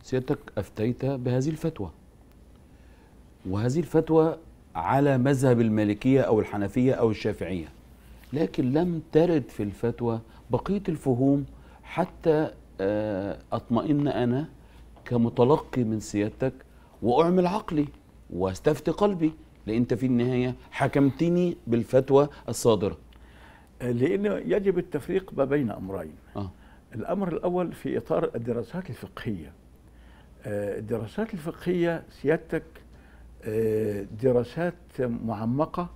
سيادتك افتيت بهذه الفتوى وهذه الفتوى على مذهب المالكيه او الحنفيه او الشافعيه لكن لم ترد في الفتوى بقيه الفهوم حتى آه، اطمئن انا كمتلقي من سيادتك واعمل عقلي واستفتي قلبي لان انت في النهايه حكمتني بالفتوى الصادره لانه يجب التفريق ما بين امرين اه الامر الاول في اطار الدراسات الفقهيه آه، الدراسات الفقهيه سيادتك آه، دراسات معمقه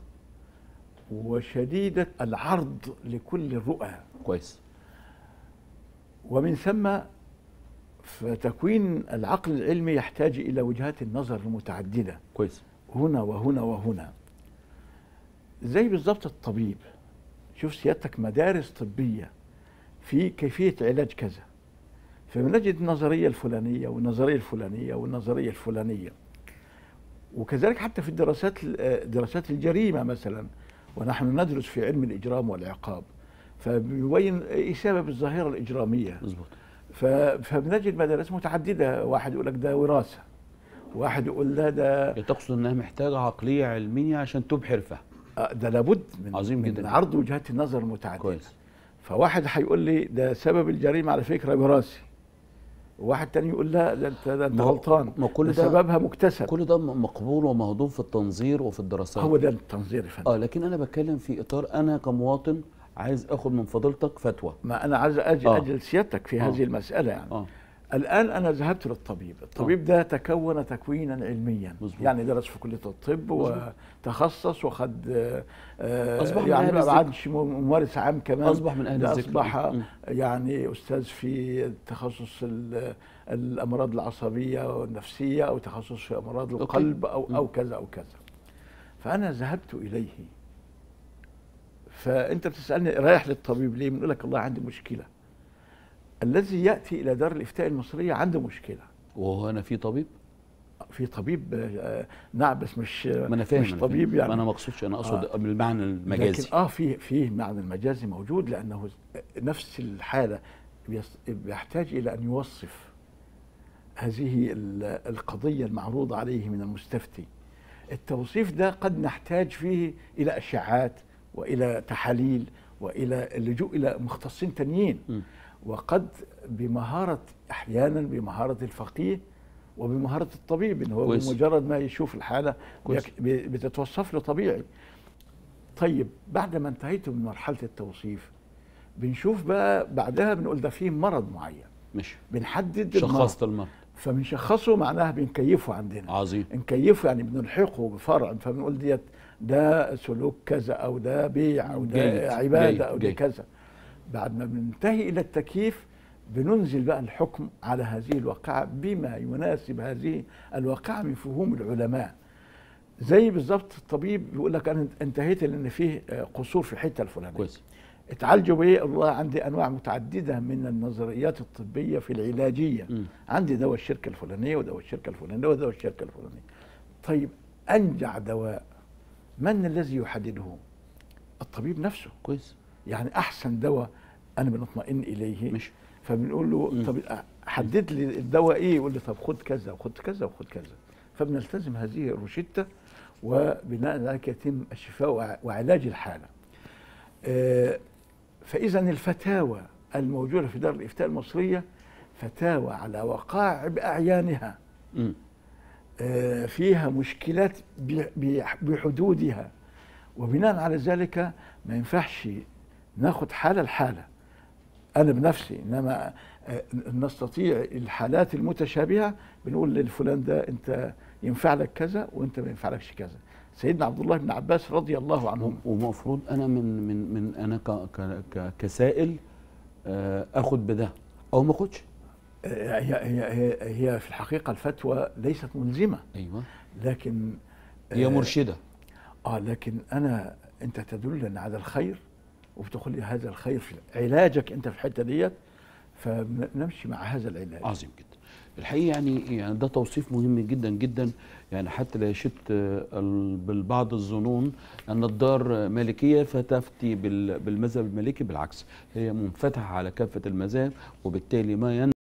وشديده العرض لكل الرؤى كويس ومن ثم فتكوين العقل العلمي يحتاج الى وجهات النظر المتعدده كويس هنا وهنا وهنا زي بالضبط الطبيب شوف سيادتك مدارس طبية في كيفية علاج كذا فبنجد النظرية الفلانية والنظرية الفلانية والنظرية الفلانية وكذلك حتى في الدراسات دراسات الجريمة مثلا ونحن ندرس في علم الإجرام والعقاب فبيبين ايه سبب الظاهرة الإجرامية مظبوط ف- فبنجد مدارس متعددة واحد يقول لك ده وراثة واحد يقول لا ده تقصد انها محتاجه عقليه علميه عشان تبحر فهم آه، ده لابد من عظيم من جداً. عرض وجهات النظر المتعدده كويس فواحد هيقول لي ده سبب الجريمه على فكره وراثي وواحد تاني يقول لا ده انت ده انت ما هو- غلطان ما كل ده ده- سببها مكتسب كل ده م- مقبول ومهضوم في التنظير وفي الدراسات هو ده التنظير يا فندم اه لكن انا بتكلم في اطار انا كمواطن عايز اخد من فضيلتك فتوى ما انا عايز اجي آه. اجل سيادتك في آه. هذه المساله يعني اه الان انا ذهبت للطبيب الطبيب ده تكون تكوينا علميا مظبوط. يعني درس في كليه الطب مظبوط. وتخصص وخد آه، آه، أصبح من يعني أهل ما الذكر. عادش ممارس عام كمان اصبح من اهل ده الذكر اصبح م. يعني استاذ في تخصص ال- الامراض العصبيه والنفسيه او تخصص في امراض أوكي. القلب او م. او كذا او كذا فانا ذهبت اليه فانت بتسالني رايح للطبيب ليه بنقول لك والله عندي مشكله الذي ياتي الى دار الافتاء المصريه عنده مشكله وهو انا في طبيب في طبيب آه، نعم بس مش ما انا فاهم مش أنا طبيب فاهم. يعني ما انا ما اقصدش انا اقصد آه. بالمعنى المجازي لكن اه في في معنى المجازي موجود لانه نفس الحاله بيس- بيحتاج الى ان يوصف هذه ال- القضيه المعروضه عليه من المستفتي التوصيف ده قد نحتاج فيه الى اشعاعات والى تحاليل والى اللجوء الى مختصين تانيين م. وقد بمهاره احيانا بمهاره الفقيه وبمهاره الطبيب ان هو كويس. بمجرد ما يشوف الحاله كويس. بيك- بي- بتتوصف له طبيعي طيب بعد ما انتهيت من مرحله التوصيف بنشوف بقى بعدها بنقول ده فيه مرض معين مش بنحدد المرض شخصت المرض فبنشخصه معناها بنكيفه عندنا عظيم نكيفه يعني بنلحقه بفرع فبنقول ديت ده سلوك كذا او ده بيع او ده جيد، عباده جيد، او ده جيد. كذا بعد ما بننتهي الى التكييف بننزل بقى الحكم على هذه الواقعه بما يناسب هذه الواقعه من فهوم العلماء زي بالظبط الطبيب بيقول لك انا انتهيت لان فيه آه، قصور في الحته الفلانيه كويس اتعالجوا بايه؟ الله عندي انواع متعدده من النظريات الطبيه في العلاجيه م. عندي دواء الشركه الفلانيه ودواء الشركه الفلانيه ودواء الشركه الفلانيه طيب انجع دواء من الذي يحدده؟ الطبيب نفسه كويس يعني احسن دواء انا بنطمئن اليه مش فبنقول له مم. طب حدد لي الدواء ايه يقول لي طب خد كذا وخد كذا وخد كذا فبنلتزم هذه الروشته وبناء على ذلك يتم الشفاء وع- وعلاج الحاله آه، فاذا الفتاوى الموجوده في دار الافتاء المصريه فتاوى على وقائع باعيانها م. آه، فيها مشكلات ب- ب- بحدودها وبناء على ذلك ما ينفعش ناخد حالة لحالة أنا بنفسي إنما آه، نستطيع الحالات المتشابهة بنقول للفلان ده أنت ينفع لك كذا وأنت ما ينفعلكش كذا سيدنا عبد الله بن عباس رضي الله عنهم ومفروض انا من من من انا ك ك ك كسائل آه، اخد بده او ما اخدش آه، هي هي هي هي في الحقيقة الفتوى ليست ملزمة ايوه لكن هي آه، مرشده اه لكن انا انت تدلني على الخير وبتقول لي هذا الخير في علاجك انت في الحته ديت فنمشي مع هذا العلاج عظيم جدا الحقيقه يعني يعني ده توصيف مهم جدا جدا يعني حتى لا يشت آه، ال- بالبعض الظنون ان الدار مالكيه فتفتي بال- بالمذهب المالكي بالعكس هي منفتحه على كافه المذاهب وبالتالي ما ين